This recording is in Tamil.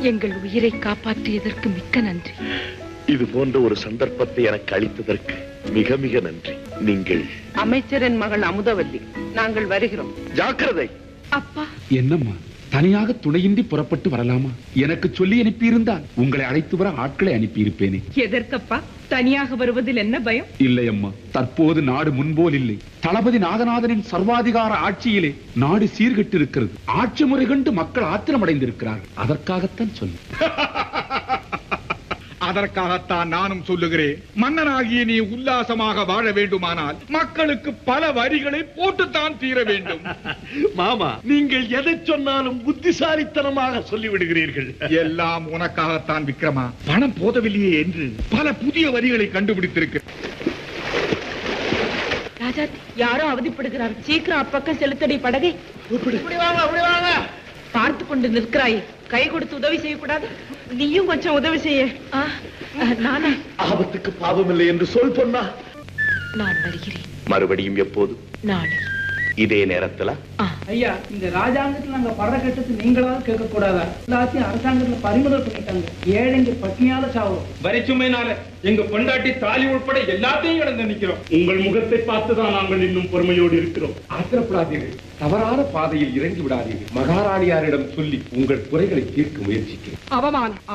எங்கள் உயிரை காப்பாற்றியதற்கு மிக்க நன்றி இது போன்ற ஒரு சந்தர்ப்பத்தை எனக்கு அளித்ததற்கு மிக மிக நன்றி நீங்கள் அமைச்சரின் மகள் அமுதவல்லி நாங்கள் வருகிறோம் ஜாக்கிரதை அப்பா என்னம்மா தனியாக துணையின்றி புறப்பட்டு வரலாமா எனக்கு சொல்லி அனுப்பியிருந்தால் உங்களை அழைத்து வர ஆட்களை அனுப்பியிருப்பேனே எதற்கப்பா தனியாக வருவதில் என்ன பயம் இல்லை அம்மா தற்போது நாடு முன்போல் இல்லை தளபதி நாகநாதனின் சர்வாதிகார ஆட்சியிலே நாடு சீர்கெட்டு இருக்கிறது ஆட்சி முறை கண்டு மக்கள் ஆத்திரமடைந்திருக்கிறார்கள் அதற்காகத்தான் சொன்னேன் அதற்காகத்தான் நானும் சொல்லுகிறேன் மன்னனாகிய நீ உல்லாசமாக வாழ வேண்டுமானால் மக்களுக்கு பல வரிகளை போட்டுத்தான் தீர வேண்டும் மாமா நீங்கள் எதை சொன்னாலும் புத்திசாலித்தனமாக சொல்லிவிடுகிறீர்கள் எல்லாம் உனக்காகத்தான் விக்ரமா பணம் போதவில்லையே என்று பல புதிய வரிகளை கண்டுபிடித்திருக்க ராஜா யாரோ அவதிப்படுகிறார் சீக்கிரம் அப்பக்கம் செலுத்தடி படகை பார்த்து கொண்டு நிற்கிறாய் கை கொடுத்து உதவி செய்யக்கூடாது நீயும் கொஞ்சம் உதவி செய்ய ஆ, நானா ஆபத்துக்கு பாவமில்லை என்று சொல் பொன்னா நான் வருகிறேன் மறுபடியும் எப்போது நாளை இதே நேரத்துல ஆ ஐயா இந்த ராஜாங்கத்துல நாங்க படுற கட்டத்து நீங்களாவது கேட்க கூடாதா எல்லாத்தையும் அரசாங்கத்துல பறிமுதல் பண்ணிட்டாங்க ஏழைங்க பட்னியால சாவரும் வரிச்சுமையினால எங்க பொண்டாட்டி தாலி உட்பட எல்லாத்தையும் இழந்து நிக்கிறோம் உங்கள் முகத்தை பார்த்துதான் நாங்கள் இன்னும் பொறுமையோடு இருக்கிறோம் ஆத்திரப்படாதீர்கள் தவறான பாதையில் இறங்கி விடாதீர்கள் மகாராணியாரிடம் சொல்லி உங்கள் குறைகளை தீர்க்க முயற்சிக்கிறேன் அவமானம்